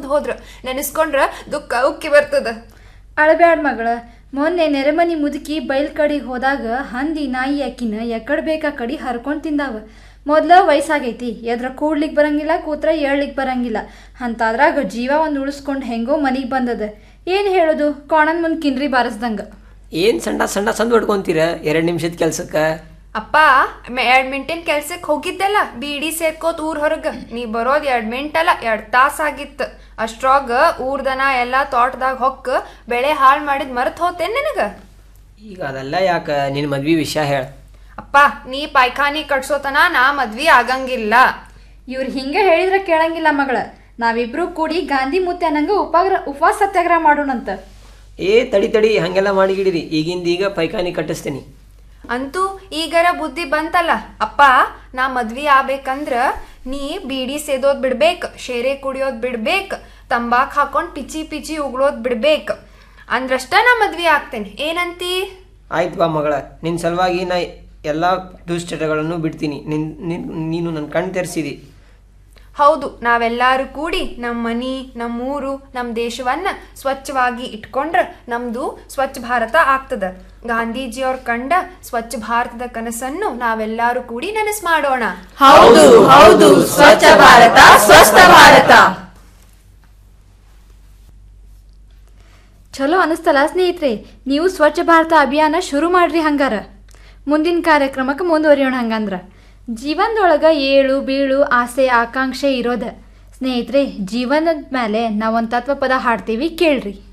ಮುಂದ್ ಹೋದ್ರ ನೆನೆಸ್ಕೊಂಡ್ರ ದುಃಖ ಉಕ್ಕಿ ಬರ್ತದ ಅಳಬ್ಯಾಡ್ ಮಗಳ ಮೊನ್ನೆ ನೆರೆಮನಿ ಮುದುಕಿ ಬೈಲ್ ಕಡೆಗೆ ಹೋದಾಗ ಹಂದಿ ನಾಯಿ ಅಕ್ಕಿನ ಎಕಡ್ ಬೇಕಾ ಕಡಿ ಹರ್ಕೊಂಡ್ ತಿಂದಾವ ಮೊದ್ಲ ವಯಸ್ಸಾಗೈತಿ ಎದ್ರ ಕೂಡ್ಲಿಕ್ ಬರಂಗಿಲ್ಲ ಕೂತ್ರ ಏಳ್ಲಿಕ್ ಬರಂಗಿಲ್ಲ ಅಂತಾದ್ರಾಗ ಜೀವ ಒಂದು ಉಳಿಸ್ಕೊಂಡ್ ಹೆಂಗೋ ಮನಿಗ್ ಬಂದದ ಏನ್ ಹೇಳೋದು ಕೋಣನ್ ಮುಂದ್ ಕಿನ್ರಿ ಬಾರಿಸ್ದಂಗ ಏನು ಸಣ್ಣ ಸಣ್ಣ ಸಂದ್ ಹೊಡ್ಕೊಂತೀರ ಎರಡು ನಿಮಿಷದ ಕೆಲ್ಸಕ್ಕೆ ಅಪ್ಪ ಮ- ಎರಡ್ ಮಿಂಟಿನ ಕೆಲ್ಸಕ್ ಹೋಗಿದ್ದೆಲ್ಲ ಬೀಡಿ ಸೇರ್ಕೋತ್ ಊರ್ ಹೊರಗ ನೀ ಬರೋದ್ ಎರಡ್ ಮಿಂಟ್ ಅಲ್ಲ ಎರಡ್ ತಾಸ ಆಗಿತ್ತು ಅಷ್ಟ್ರಾಗ ಊರ್ದನ ಎಲ್ಲಾ ತೋಟದಾಗ ಹೊಕ್ಕ ಬೆಳೆ ಹಾಳ್ ಮಾಡಿದ್ ಮರ್ತ್ ಹೋತೇನ್ ನಿನಗ ಈಗ ಅದೆಲ್ಲ ಯಾಕೆ ನಿನ್ನ ಮದ್ವೆ ವಿಷಯ ಹೇಳ ಅಪ್ಪ ನೀ ಪಾಯ್ಖಾನಿ ಕಟ್ಸೋತನ ನಾ ಮದ್ವಿ ಆಗಂಗಿಲ್ಲ ಇವ್ರು ಹಿಂಗೆ ಹೇಳಿದ್ರೆ ಕೇಳಂಗಿಲ್ಲ ಮಗಳ ನಾವಿಬ್ರು ಕೂಡಿ ಗಾಂಧಿ ಮುತ್ತೆ ಅನ್ನಂಗ ಉಪಗ್ರ ಉಪವಾಸ ಸತ್ಯಾಗ್ರಹ ಮಾಡೋಣಂತ ಏ ತಡಿ ತಡಿ ಹಾಗೆಲ್ಲ ಮಾಡಿಗಿಡಿರಿ ಈಗಿಂದ ಈಗ ಪೈಖಾನಿ ಕಟ್ಟಿಸ್ತೀನಿ ಅಂತೂ ಈಗರ ಬುದ್ಧಿ ಬಂತಲ್ಲ ಅಪ್ಪ ನಾ ಮದ್ವಿ ಆಗ್ಬೇಕಂದ್ರ ನೀ ಬೀಡಿ ಸೇದೋದ್ ಬಿಡ್ಬೇಕ್ ಶೇರೆ ಕುಡಿಯೋದ್ ಬಿಡ್ಬೇಕ್ ತಂಬಾಕ್ ಹಾಕೊಂಡ್ ಪಿಚಿ ಪಿಚಿ ಉಗುಳೋದ್ ಬಿಡ್ಬೇಕ್ ಅಂದ್ರಷ್ಟ ನಾ ಮದ್ವಿ ಆಗ್ತೇನೆ ಏನಂತಿ ಆಯ್ತು ಬಾ ಮಗಳ ನಿನ್ನ ಸಲುವಾಗಿ ನಾ ಎಲ್ಲ ದುಶ್ಚಟಗಳನ್ನು ಬಿಡ್ತೀನಿ ನಿನ್ ನಿನ್- ನೀನು ನನ್ನ ಕಣ್ ತೆರೆಸಿದಿ ಹೌದು ನಾವೆಲ್ಲರೂ ಕೂಡಿ ನಮ್ಮ ಮನಿ ನಮ್ಮೂರು ನಮ್ಮ ದೇಶವನ್ನ ಸ್ವಚ್ಛವಾಗಿ ಇಟ್ಕೊಂಡ್ರ ನಮ್ದು ಸ್ವಚ್ಛ ಭಾರತ ಆಗ್ತದ ಗಾಂಧೀಜಿಯವ್ರ ಕಂಡ ಸ್ವಚ್ಛ ಭಾರತದ ಕನಸನ್ನು ನಾವೆಲ್ಲರೂ ಕೂಡಿ ನನಸ್ ಮಾಡೋಣ ಹೌದು ಹೌದು ಸ್ವಚ್ಛ ಭಾರತ ಸ್ವಸ್ಥ ಭಾರತ ಚಲೋ ಅನಿಸ್ತಲ್ಲ ಸ್ನೇಹಿತರೆ ನೀವು ಸ್ವಚ್ಛ ಭಾರತ ಅಭಿಯಾನ ಶುರು ಮಾಡ್ರಿ ಹಂಗಾರ ಮುಂದಿನ ಕಾರ್ಯಕ್ರಮಕ್ಕೆ ಮುಂದುವರಿಯೋಣ ಹಂಗಂದ್ರ ಜೀವನದೊಳಗ ಏಳು ಬೀಳು ಆಸೆ ಆಕಾಂಕ್ಷೆ ಇರೋದ ಸ್ನೇಹಿತರೆ ಜೀವನದ ಮೇಲೆ ನಾವೊಂದು ತತ್ವ ಪದ ಹಾಡ್ತೀವಿ ಕೇಳ್ರಿ